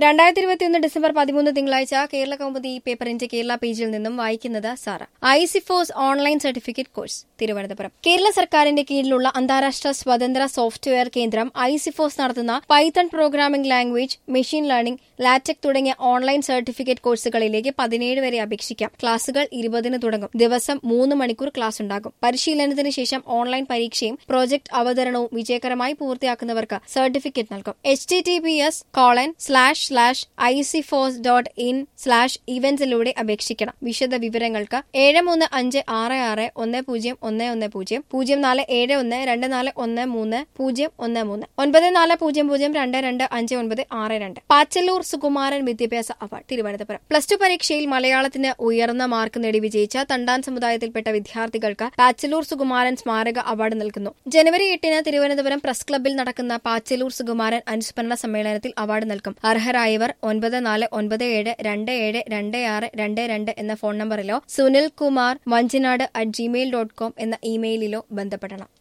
രണ്ടായിരത്തി ഇരുപത്തിയൊന്ന് ഡിസംബർ പതിമൂന്ന് തിങ്കളാഴ്ച കേരള കൗമുദി പേപ്പറിന്റെ കേരള പേജിൽ നിന്നും വായിക്കുന്നത് Sara ICFOSS online certificate course Thiruvananthapuram Kerala സർക്കാരിന്റെ കീഴിലുള്ള അന്താരാഷ്ട്ര സ്വതന്ത്ര സോഫ്റ്റ്വെയർ കേന്ദ്രം ഐസിഫോസ് നടത്തുന്ന Python programming language machine learning LaTeX തുടങ്ങിയ ഓൺലൈൻ സർട്ടിഫിക്കറ്റ് കോഴ്സുകളിലേക്ക് പതിനേഴ് വരെ അപേക്ഷിക്കാം ക്ലാസുകൾ ഇരുപതിന് തുടങ്ങും ദിവസം മൂന്ന് മണിക്കൂർ ക്ലാസ് ഉണ്ടാകും പരിശീലനത്തിന് ശേഷം ഓൺലൈൻ പരീക്ഷയും പ്രോജക്ട് അവതരണവും വിജയകരമായി പൂർത്തിയാക്കുന്നവർക്ക് സർട്ടിഫിക്കറ്റ് നൽകും H T T P S colon slash slash I C FOSS dot in slash ഇവന്റ്സിലൂടെ അപേക്ഷിക്കണം വിശദ വിവരങ്ങൾക്ക് ഏഴ് മൂന്ന് അഞ്ച് ആറ് ആറ് ഒന്ന് പൂജ്യം ഒന്ന് ഒന്ന് പൂജ്യം പൂജ്യം നാല് ഏഴ് ഒന്ന് രണ്ട് നാല് ഒന്ന് മൂന്ന് പൂജ്യം ഒന്ന് മൂന്ന് ഒൻപത് നാല് പൂജ്യം പൂജ്യം രണ്ട് രണ്ട് അഞ്ച് ഒൻപത് ആറ് രണ്ട് പാച്ചല്ലൂർ സുകുമാരൻ വിദ്യാഭ്യാസ അവാർഡ് തിരുവനന്തപുരം പ്ലസ് ടു പരീക്ഷയിൽ മലയാളത്തിന് ഉയർന്ന മാർക്ക് നേടി വിജയിച്ച തണ്ടാൻ സമുദായത്തിൽപ്പെട്ട വിദ്യാർത്ഥികൾക്ക് പാച്ചലൂർ സുകുമാരൻ സ്മാരക അവാർഡ് നൽകുന്നു ജനുവരി എട്ടിന് തിരുവനന്തപുരം പ്രസ് ക്ലബ്ബിൽ നടക്കുന്ന പാച്ചലൂർ സുകുമാരൻ അനുസ്മരണ സമ്മേളനത്തിൽ അവാർഡ് നൽകും അർഹരായവർ ഒൻപത് നാല് ഒൻപത് ഏഴ് രണ്ട് ഏഴ് രണ്ട് ആറ് രണ്ട് രണ്ട് എന്ന ഫോൺ നമ്പറിലോ Sunil Kumar Vanchinad at Gmail dot com എന്ന ഇമെയിലിലോ ബന്ധപ്പെടണം